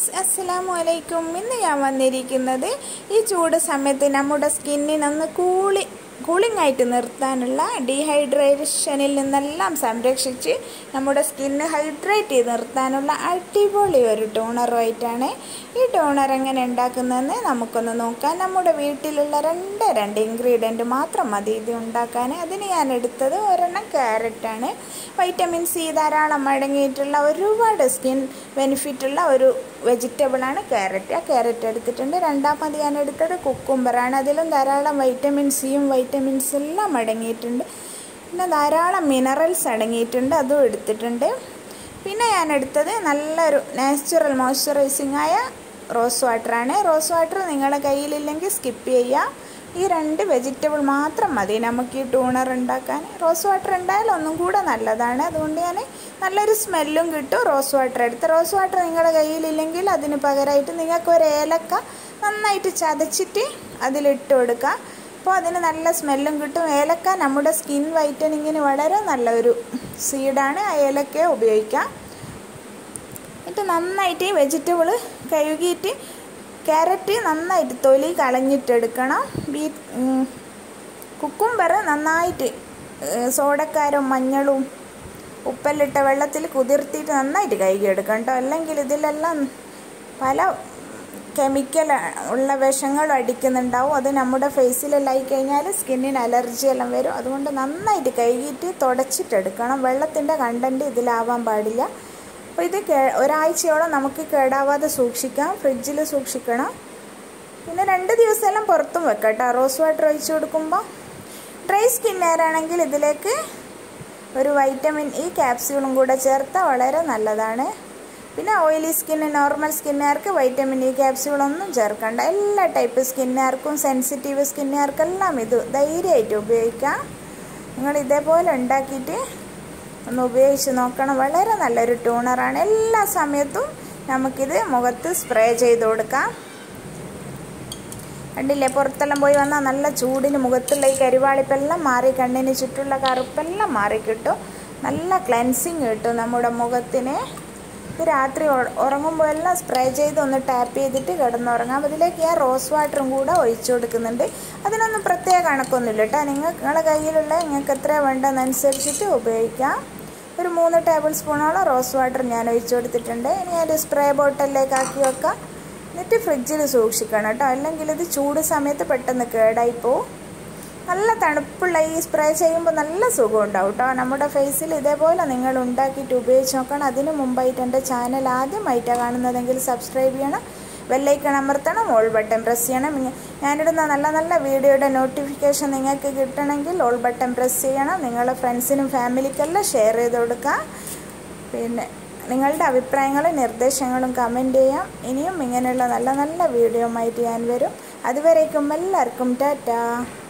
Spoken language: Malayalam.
ഫ്രണ്ട്സ് അസ്സലാമു അലൈക്കും ഇന്ന് ഞാൻ വന്നിരിക്കുന്നത് ഈ ചൂട് സമയത്ത് നമ്മുടെ സ്കിന്നിനൊന്ന് കൂളി കൂളിംഗ് ആയിട്ട് നിർത്താനുള്ള ഡീഹൈഡ്രേഷനിൽ നിന്നെല്ലാം സംരക്ഷിച്ച് നമ്മുടെ സ്കിന്ന് ഹൈഡ്രേറ്റ് ചെയ്ത് നിർത്താനുള്ള അടിപൊളി ഒരു ടോണറുമായിട്ടാണ് ഈ ടോണർ എങ്ങനെ ഉണ്ടാക്കുന്നതെന്ന് നമുക്കൊന്ന് നോക്കാം നമ്മുടെ വീട്ടിലുള്ള രണ്ട് രണ്ട് ഇൻഗ്രീഡിയൻറ്റ് മാത്രം മതി ഇത് ഉണ്ടാക്കാൻ അതിന് ഞാൻ എടുത്തത് ഒരെണ്ണം ക്യാരറ്റാണ് വൈറ്റമിൻ സി ധാരാളം അടങ്ങിയിട്ടുള്ള ഒരുപാട് സ്കിൻ ബെനിഫിറ്റുള്ള ഒരു വെജിറ്റബിളാണ് ക്യാരറ്റ് ആ ക്യാരറ്റ് എടുത്തിട്ടുണ്ട് രണ്ടാമത് ഞാൻ എടുത്തത് കുക്കുംബറാണ് അതിലും ധാരാളം വൈറ്റമിൻ സിയും വൈറ്റമിൻസ് എല്ലാം അടങ്ങിയിട്ടുണ്ട് പിന്നെ ധാരാളം മിനറൽസ് അടങ്ങിയിട്ടുണ്ട് അതും എടുത്തിട്ടുണ്ട് പിന്നെ ഞാൻ എടുത്തത് നല്ലൊരു നാച്ചുറൽ മോയ്സ്ചറൈസിങ് ആയ റോസ് വാട്ടറാണ് റോസ് വാട്ടർ നിങ്ങളുടെ കയ്യിലില്ലെങ്കിൽ സ്കിപ്പ് ചെയ്യുക ഈ രണ്ട് വെജിറ്റബിൾ മാത്രം മതി നമുക്ക് ഈ ടൂണർ ഉണ്ടാക്കാൻ റോസ് വാട്ടർ ഉണ്ടായാൽ ഒന്നും കൂടെ നല്ലതാണ് അതുകൊണ്ട് ഞാൻ നല്ലൊരു സ്മെല്ലും കിട്ടും റോസ് വാട്ടർ എടുത്ത് റോസ് വാട്ടർ നിങ്ങളുടെ കയ്യിലില്ലെങ്കിൽ അതിന് പകരമായിട്ട് നിങ്ങൾക്ക് ഒരു ഏലക്ക നന്നായിട്ട് ചതച്ചിട്ട് അതിലിട്ട് കൊടുക്കുക അപ്പോൾ അതിന് നല്ല സ്മെല്ലും കിട്ടും ഏലക്ക നമ്മുടെ സ്കിൻ വൈറ്റനിങ്ങിന് വളരെ നല്ലൊരു സീഡാണ് ആ ഏലക്ക ഉപയോഗിക്കാം എന്നിട്ട് നന്നായിട്ട് ഈ വെജിറ്റബിൾ കഴുകിയിട്ട് ക്യാരറ്റ് നന്നായിട്ട് തൊലി കളഞ്ഞിട്ടെടുക്കണം ബീ കുക്കുംബർ നന്നായിട്ട് സോഡക്കാരും മഞ്ഞളും ഉപ്പെല്ലിട്ട വെള്ളത്തിൽ കുതിർത്തിയിട്ട് നന്നായിട്ട് കഴുകിയെടുക്കണം കേട്ടോ അല്ലെങ്കിൽ ഇതിലെല്ലാം പല കെമിക്കൽ ഉള്ള വിഷങ്ങൾ അടിക്കുന്നുണ്ടാവും അത് നമ്മുടെ ഫേസിലെല്ലായി കഴിഞ്ഞാൽ സ്കിന്നിന് അലർജി എല്ലാം വരും അതുകൊണ്ട് നന്നായിട്ട് കഴുകിയിട്ട് തുടച്ചിട്ടെടുക്കണം വെള്ളത്തിൻ്റെ കണ്ടൻറ്റ് ഇതിലാവാൻ പാടില്ല അപ്പോൾ ഇത് കേ ഒരാഴ്ചയോളം നമുക്ക് കേടാവാതെ സൂക്ഷിക്കാം ഫ്രിഡ്ജിൽ സൂക്ഷിക്കണം പിന്നെ രണ്ട് ദിവസമെല്ലാം പുറത്തും വെക്കാം കേട്ടോ റോസ് വാട്ടർ ഒഴിച്ചു കൊടുക്കുമ്പോൾ ഡ്രൈ സ്കിന്നുകാരാണെങ്കിൽ ഇതിലേക്ക് ഒരു വൈറ്റമിൻ ഇ ക്യാപ്സ്യൂളും കൂടെ ചേർത്താൽ വളരെ നല്ലതാണ് പിന്നെ ഓയിലി സ്കിന്ന് നോർമൽ സ്കിന്നുകാർക്ക് വൈറ്റമിൻ ഇ ക്യാപ്സ്യൂളൊന്നും ചേർക്കണ്ട എല്ലാ ടൈപ്പ് സ്കിന്നുകാർക്കും സെൻസിറ്റീവ് സ്കിന്നുകാർക്കെല്ലാം ഇത് ധൈര്യമായിട്ട് ഉപയോഗിക്കാം നിങ്ങൾ ഇതേപോലെ ഉണ്ടാക്കിയിട്ട് ഒന്ന് ഉപയോഗിച്ച് നോക്കണം വളരെ നല്ലൊരു ടൂണറാണ് എല്ലാ സമയത്തും നമുക്കിത് മുഖത്ത് സ്പ്രേ ചെയ്ത് കൊടുക്കാം കണ്ടില്ലേ പുറത്തെല്ലാം പോയി വന്നാൽ നല്ല ചൂടിന് മുഖത്തുള്ള ഈ കരിവാളിപ്പെല്ലാം മാറി കണ്ണിന് ചുറ്റുള്ള കറുപ്പെല്ലാം മാറി കിട്ടും നല്ല ക്ലെൻസിങ് കിട്ടും നമ്മുടെ മുഖത്തിന് ഇത് രാത്രി ഉറങ്ങുമ്പോൾ എല്ലാം സ്പ്രേ ചെയ്ത് ഒന്ന് ടാപ്പ് ചെയ്തിട്ട് കിടന്നുറങ്ങാം അതിലേക്ക് ഞാൻ റോസ് വാട്ടറും കൂടെ ഒഴിച്ചു കൊടുക്കുന്നുണ്ട് അതിനൊന്നും പ്രത്യേക കണക്കൊന്നുമില്ല കേട്ടോ നിങ്ങൾ നിങ്ങളുടെ കയ്യിലുള്ള നിങ്ങൾക്ക് എത്ര വേണ്ടതെന്നനുസരിച്ചിട്ട് ഉപയോഗിക്കാം ഒരു മൂന്ന് ടേബിൾ സ്പൂണോളം റോസ് വാട്ടർ ഞാൻ ഒഴിച്ചു കൊടുത്തിട്ടുണ്ട് ഇനി ഒരു സ്പ്രേ ബോട്ടലിലേക്ക് ആക്കി വെക്കാം എന്നിട്ട് ഫ്രിഡ്ജിൽ സൂക്ഷിക്കണം കേട്ടോ അല്ലെങ്കിൽ ഇത് ചൂട് സമയത്ത് പെട്ടെന്ന് കേടായി പോവും നല്ല തണുപ്പുള്ള ഈ സ്പ്രേ ചെയ്യുമ്പോൾ നല്ല സുഖം ഉണ്ടാവും കേട്ടോ നമ്മുടെ ഫേസിൽ ഇതേപോലെ നിങ്ങൾ ഉണ്ടാക്കിയിട്ട് ഉപയോഗിച്ച് നോക്കണം അതിന് മുമ്പായിട്ട് എൻ്റെ ചാനൽ ആദ്യമായിട്ടാണ് കാണുന്നതെങ്കിൽ സബ്സ്ക്രൈബ് ചെയ്യണം ബെല്ലൈക്കൺ അമർത്തണം ഓൾ ബട്ടൺ പ്രസ് ചെയ്യണം ഞാനിടുന്ന നല്ല നല്ല വീഡിയോയുടെ നോട്ടിഫിക്കേഷൻ നിങ്ങൾക്ക് കിട്ടണമെങ്കിൽ ഓൾ ബട്ടൺ പ്രസ് ചെയ്യണം നിങ്ങളുടെ ഫ്രണ്ട്സിനും ഫാമിലിക്കെല്ലാം ഷെയർ ചെയ്ത് കൊടുക്കുക പിന്നെ നിങ്ങളുടെ അഭിപ്രായങ്ങളും നിർദ്ദേശങ്ങളും കമൻറ്റ് ചെയ്യാം ഇനിയും ഇങ്ങനെയുള്ള നല്ല നല്ല വീഡിയോ ആയിട്ട് ഞാൻ വരും അതുവരേക്കും എല്ലാവർക്കും ടാറ്റാ